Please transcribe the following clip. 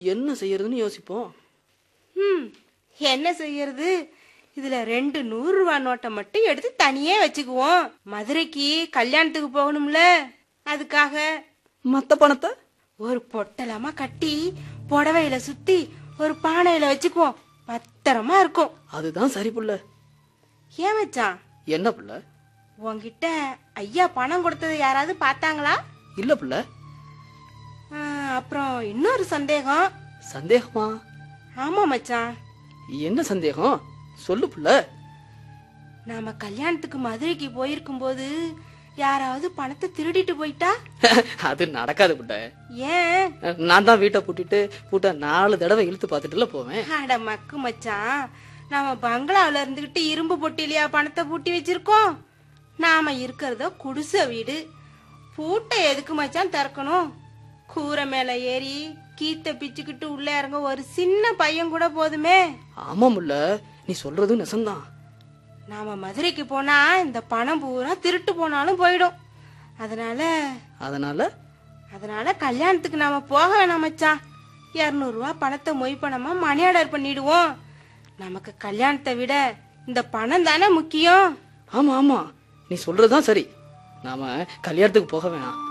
என்ன செய்யறதுன்னு யோசிப்போம் ம் என்ன செய்யறது இதுல ரெண்டு நூறு ரூபா நோட்டை மட்டும் எடுத்து தனியே வச்சுக்குவோம் மதுரைக்கு கல்யாணத்துக்கு போகணும்ல அதுக்காக மத்த பணத்தை ஒரு பொட்டலமா கட்டி புடவையில சுத்தி ஒரு பானையில வச்சுக்குவோம் பத்திரமா இருக்கும் அதுதான் சரி புள்ள ஏன் மச்சான் என்ன புள்ள உன்கிட்ட ஐயா பணம் கொடுத்ததை யாராவது பார்த்தாங்களா இல்ல புள்ள ஆ, அப்புறம் இன்னொரு சந்தேகம் சந்தேகமா ஆமா மச்சான் என்ன சந்தேகம் சொல்லு புள்ள நாம கல்யாணத்துக்கு மதுரைக்கு போயிருக்கும் போது யாராவது பணத்தை திருடிட்டு போயிட்டா அது நடக்காது புள்ள ஏன் நான் தான் வீட்டை பூட்டிட்டு பூட்ட நாலு தடவை இழுத்து பார்த்துட்டுல போவேன் அட மக்கு மச்சான் நாம பங்களாவுல இருந்துகிட்டு இரும்பு பொட்டிலையா பணத்தை பூட்டி வச்சிருக்கோம் நாம இருக்கிறதோ குடிசை வீடு பூட்டை எதுக்கு மச்சான் திறக்கணும் கூரை மேல ஏறி கீத்த பிச்சுக்கிட்டு உள்ள இறங்க ஒரு சின்ன பையன் கூட போதுமே ஆமா முல்ல நீ சொல்றதும் நெசம்தான் நாம மதுரைக்கு போனா இந்த பணம் பூரா திருட்டு போனாலும் போயிடும் அதனால அதனால அதனால கல்யாணத்துக்கு நாம போக வேணாம் மச்சான் இரநூறுவா பணத்தை மொய் பணமா மணி ஆர்டர் பண்ணிடுவோம் நமக்கு கல்யாணத்தை விட இந்த பணம் தானே முக்கியம் ஆமா ஆமா நீ சொல்றதுதான் சரி நாம கல்யாணத்துக்கு போக வேணாம்